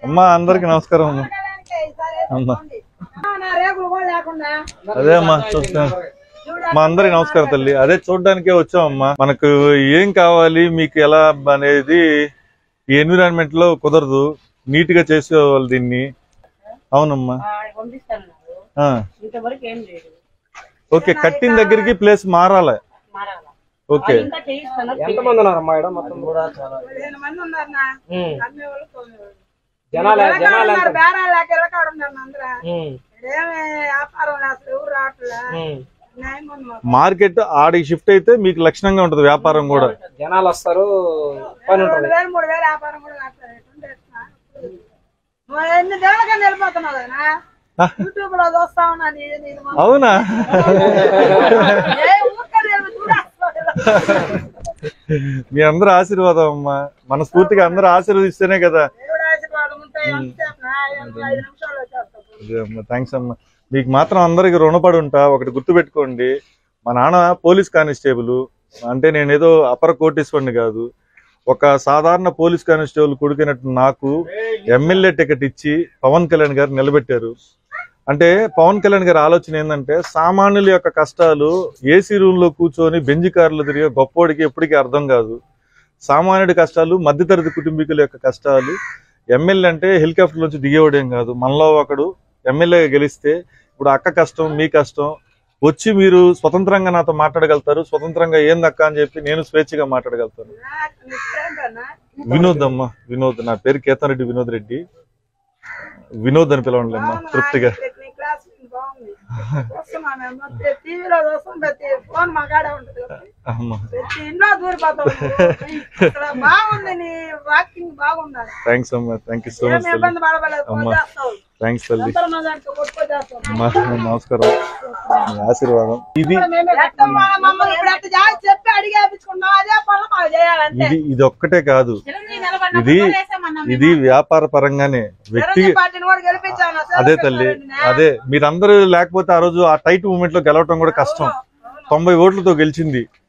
అమ్మా అందరికి నమస్కారం అమ్మా అమ్మా రేకులు కూడా లేకుండా అదే అమ్మా చూస్తాను మా అందరికి నమస్కారం తల్లి అదే చూడడానికే వచ్చామమ్మా మనకు ఏం కావాలి మీకు ఎలా అనేది ఈ ఎన్విరాన్మెంట్ లో కుదరదు నీట్ గా చేసుకోవాలి దీన్ని అవునమ్మా పంపిస్తాను ఆ, ఇంతవరకు ఏం లేదు ఓకే కట్టిన దగ్గరికి ప్లేస్ మారాలి మారాలా ఓకే ఇంకా చేయిస్తాను ఎంతమంది ఉన్నారమ్మా ఇక్కడ మొత్తం కూడా చాలా పదిహేను మంది ఉన్నారు నా ఉమ్. అమ్మే వాళ్ళు తొమ్మిది వాళ్ళు. జనాలు జనాలు ఎంత ఉన్నారు, బేరాలు లేక ఇళ్ళకాడ ఉన్నారు అందరూ ఉమ్, ఏమి వ్యాపారం లేదు, అసలు ఎవరు రావట్లే ఉమ్. న్యాయంగా ఉంది మాకు. మార్కెట్ ఆడికి షిఫ్ట్ అయితే మీకు లక్షణంగా ఉంటది వ్యాపారం కూడా జనాలు వస్తారు పని రెండు ఉంటుంది వేలు మూడు వేలు వ్యాపారం కూడా కావట్లేదు ఎట్లుంటే ఎట్లా? నువ్వు ఎన్ని దేనికన్నా వెళ్ళిపోతున్నావు కదా యూట్యూబ్ లో చూస్తా ఉన్నా నీ నీది మొత్తం. అవునా ఏ ఊరికనే వెళ్ళి చూడేస్తావు. మీ అందరూ ఆశీర్వాదం అమ్మా మనస్ఫూర్తిగా అందరూ ఆశీర్వదిస్తేనే కదా దేవుడి ఆశీర్వాదం ఉంటే ఎంతసేపు నా? ఐదు నిమిషాలు వచ్చేస్తావు థ్యాంక్స్ అమ్మా మీకు మాత్రం అందరికి రుణపడి ఉంటా ఒకటి గుర్తుపెట్టుకోండి మా నాన్న పోలీస్ కానిస్టేబుల్ అంటే నేను ఏదో అపర కోటీశ్వరుని కాదు ఒక సాధారణ పోలీస్ కానిస్టేబుల్ కొడుకునట్టు నాకు ఎమ్మెల్యే టికెట్ ఇచ్చి పవన్ కళ్యాణ్ గారు నిలబెట్టారు అంటే పవన్ కళ్యాణ్ గారి ఆలోచన ఏంటంటే సామాన్యుల యొక్క కష్టాలు ఏసీ రూమ్ లో కూర్చొని బెంజి కార్లు తిరిగే గొప్పోడికి ఎప్పటికీ అర్థం కాదు సామాన్యుడి కష్టాలు మధ్యతరగతి కుటుంబీకుల యొక్క కష్టాలు ఎమ్మెల్యే అంటే హెలికాప్టర్ నుంచి దిగేవాడేం కాదు మనలో ఒకడు ఎమ్మెల్యేగా గెలిస్తే ఇప్పుడు అక్క కష్టం మీ కష్టం వచ్చి మీరు స్వతంత్రంగా నాతో మాట్లాడగలుగుతారు స్వతంత్రంగా ఏందక్క అని చెప్పి నేను స్వేచ్ఛగా మాట్లాడగలుగుతాను నీ ఫ్రెండ్ అన్నా వినోద్ అమ్మ వినోద్ నా పేరు కేతన్ రెడ్డి వినోద్ రెడ్డి వినోద్ అని పిలవండి అమ్మ తృప్తిగా నీ క్లాస్ బాగుంది చూస్తున్నాను నేను. ప్రతి టీవీలో చూస్తాం ప్రతి ఫోన్ మా కాడే ఉంటుంది అమ్మ ప్రతి ఇంట్లో దూరిపోతాం ఇక్కడ బాగుంది నీ వాకింగ్ బాగుంది థ్యాంక్స్ అమ్మ థ్యాంక్ యూ సో ఏం మచ్ తల్లి ఇబ్బంది పడబలేదు ఫోన్ అమ్మా. చేస్తావు థ్యాంక్స్ తల్లి ఎంతలో మగాడితో కొట్టుకో చేస్తావు అమ్మా నమస్కారం మీ ఆశీర్వాదం ఇది ఎట్ట మన మమ్మల్ని ఇప్పుడు ఎట్ట చేసి చెప్పి అడిగి వేపించుకున్నాం అదే పనులు మాకు చేయాలంటే ఇది ఇది ఒక్కటే కాదు చిరంజీవి నిలబడినప్పుడు ఇది కూడా వేసామన్నా మేము. ఇది వ్యాపార పరంగానే వ్యక్తి చిరంజీవి పార్టీని కూడా గెలిపించాను అదే తల్లి అదే మీరందరూ లేకపోతే ఆ రోజు ఆ టైట్ మూమెంట్ లో గెలవటం కూడా కష్టం తొంభై ఓట్లతో గెలిచింది